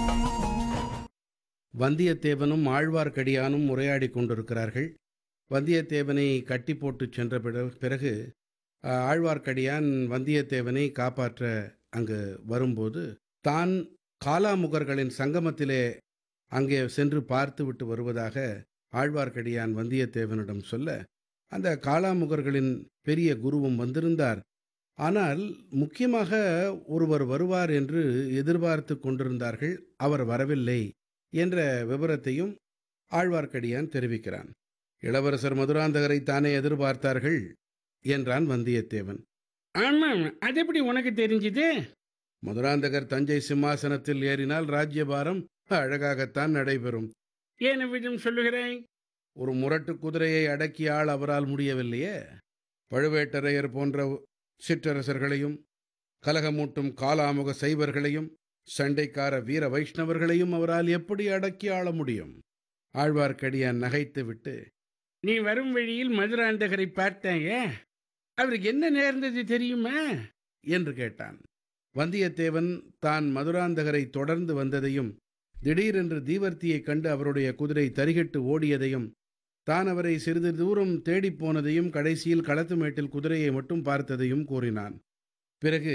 வந்தியத்தேவனும் ஆழ்வார்க்கடியானும் உரையாடிக் கொண்டிருக்கிறார்கள் வந்தியத்தேவனை கட்டி போட்டுச் சென்ற பிற- பிறகு அ, ஆழ்வார்க்கடியான் வந்தியத்தேவனை காப்பாற்ற அங்கு வரும்போது தான் காலாமுகர்களின் சங்கமத்திலே அங்கே சென்று பார்த்துவிட்டு வருவதாக ஆழ்வார்க்கடியான் வந்தியத்தேவனிடம் சொல்ல அந்த காலாமுகர்களின் பெரிய குருவும் வந்திருந்தார் ஆனால் முக்கியமாக ஒருவர் வருவார் என்று எதிர்பார்த்து கொண்டிருந்தார்கள் அவர் வரவில்லை என்ற விவரத்தையும் ஆழ்வார்க்கடியான் தெரிவிக்கிறான் இளவரசர் மதுராந்தகரை தானே எதிர்பார்த்தார்கள் என்றான் வந்தியத்தேவன் ஆமாம் அது எப்படி உனக்கு தெரிஞ்சுது மதுராந்தகர் தஞ்சை சிம்மாசனத்தில் ஏறினால் ராஜ்யபாரம் அழகாகத்தான் நடைபெறும் ஏன் விதம் சொல்லுகிறாய் ஒரு முரட்டு குதிரையை அடக்கிய ஆள் அவரால் முடியவில்லையே பழுவேட்டரையர் போன்ற சிற்றரசர்களையும் கலகமூட்டும் காலாமுக சைவர்களையும் சண்டைக்கார வீர வைஷ்ணவர்களையும் அவரால் எப்படி அடக்கி ஆள முடியும் ஆழ்வார்க்கடியான் நகைத்துவிட்டு நீ வரும் வழியில் மதுராந்தகரை பார்த்தாங்க அவருக்கு என்ன நேர்ந்தது தெரியுமா என்று கேட்டான் வந்தியத்தேவன் தான் மதுராந்தகரை தொடர்ந்து வந்ததையும் திடீரென்று தீவர்த்தியைக் கண்டு அவருடைய குதிரை தரிகட்டு ஓடியதையும் தான் அவரை சிறிது தூரம் தேடிப் போனதையும் கடைசியில் களத்து மேட்டில் குதிரையை மட்டும் பார்த்ததையும் கூறினான் பிறகு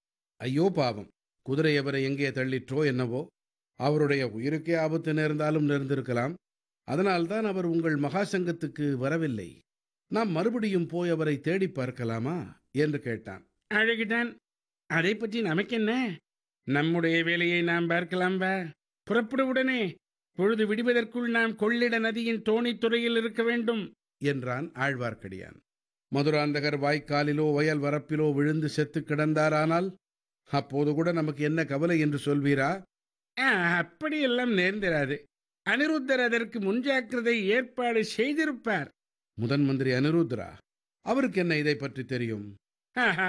ஐயோ பாவம் குதிரை அவரை எங்கே தள்ளிற்றோ என்னவோ அவருடைய உயிருக்கே ஆபத்து நேர்ந்தாலும் நேர்ந்திருக்கலாம் அதனால்தான் அவர் உங்கள் மகாசங்கத்துக்கு வரவில்லை நாம் மறுபடியும் போய் அவரை தேடிப் பார்க்கலாமா என்று கேட்டான் அழகுதான் அதை பற்றி நமக்கென்ன நம்முடைய வேலையை நாம் பார்க்கலாம் வா புறப்பட உடனே பொழுது விடுவதற்குள் நாம் கொள்ளிட நதியின் தோணித்துறையில் இருக்க வேண்டும் என்றான் ஆழ்வார்க்கடியான் மதுராந்தகர் வாய்க்காலிலோ வயல் வரப்பிலோ விழுந்து செத்து கிடந்தாரானால் அப்போது கூட நமக்கு என்ன கவலை என்று சொல்வீரா ஆ, அப்படியெல்லாம் நேர்ந்திராது அனிருத்தர் அதற்கு முன்ஜாக்கிரதை ஏற்பாடு செய்திருப்பார் முதன் மந்திரி அனிருத்ரா அவருக்கு என்ன இதை பற்றி தெரியும் ஆஹா,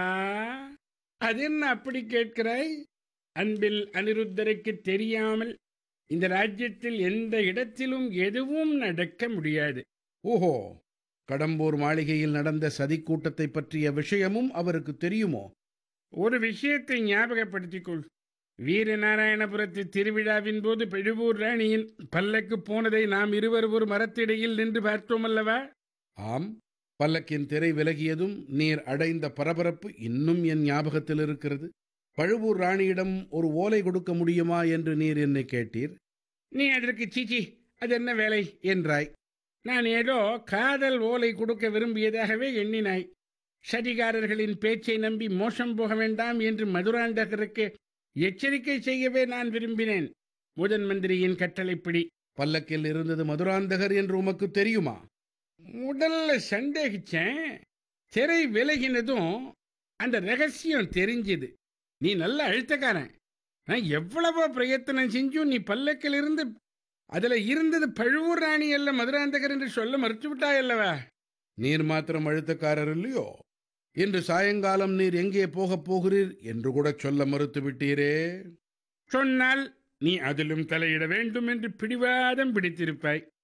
அது என்ன அப்படி கேட்கிறாய் அன்பில் அனிருத்தருக்கு தெரியாமல் இந்த ராஜ்யத்தில் எந்த இடத்திலும் எதுவும் நடக்க முடியாது ஓஹோ கடம்பூர் மாளிகையில் நடந்த சதிக் கூட்டத்தை பற்றிய விஷயமும் அவருக்கு தெரியுமோ ஒரு விஷயத்தை ஞாபகப்படுத்திக் கொள் வீரநாராயணபுரத்து திருவிழாவின் போது பெழுவூர் ராணியின் பல்லக்கு போனதை நாம் இருவர் ஒரு மரத்திடையில் நின்று பார்த்தோம் அல்லவா ஆம் பல்லக்கின் திரை விலகியதும் நீர் அடைந்த பரபரப்பு இன்னும் என் ஞாபகத்தில் இருக்கிறது பழுவூர் ராணியிடம் ஒரு ஓலை கொடுக்க முடியுமா என்று நீர் என்னை கேட்டீர் நீ அதற்கு சீச்சி அது என்ன வேலை என்றாய் நான் ஏதோ காதல் ஓலை கொடுக்க விரும்பியதாகவே எண்ணினாய் சதிகாரர்களின் பேச்சை நம்பி மோசம் போக வேண்டாம் என்று மதுராந்தகருக்கு எச்சரிக்கை செய்யவே நான் விரும்பினேன் முதன் மந்திரியின் கட்டளைப்படி பல்லக்கில் இருந்தது மதுராந்தகர் என்று உமக்கு தெரியுமா முதல்ல சந்தேகிச்சேன் திரை விலகினதும் அந்த ரகசியம் தெரிஞ்சுது நீ நல்ல அழுத்தக்காரன் நான் எவ்வளவோ பிரயத்தனம் செஞ்சும் நீ பல்லக்கில் இருந்து அதுல இருந்தது பழுவூர் ராணி அல்ல மதுராந்தகர் என்று சொல்ல மறுத்து விட்டாயல்லவா நீர் மாத்திரம் அழுத்தக்காரர் இல்லையோ இன்று சாயங்காலம் நீர் எங்கே போகப் போகிறீர் என்று கூட சொல்ல மறுத்து விட்டீரே சொன்னால் நீ அதிலும் தலையிட வேண்டும் என்று பிடிவாதம் பிடித்திருப்பாய்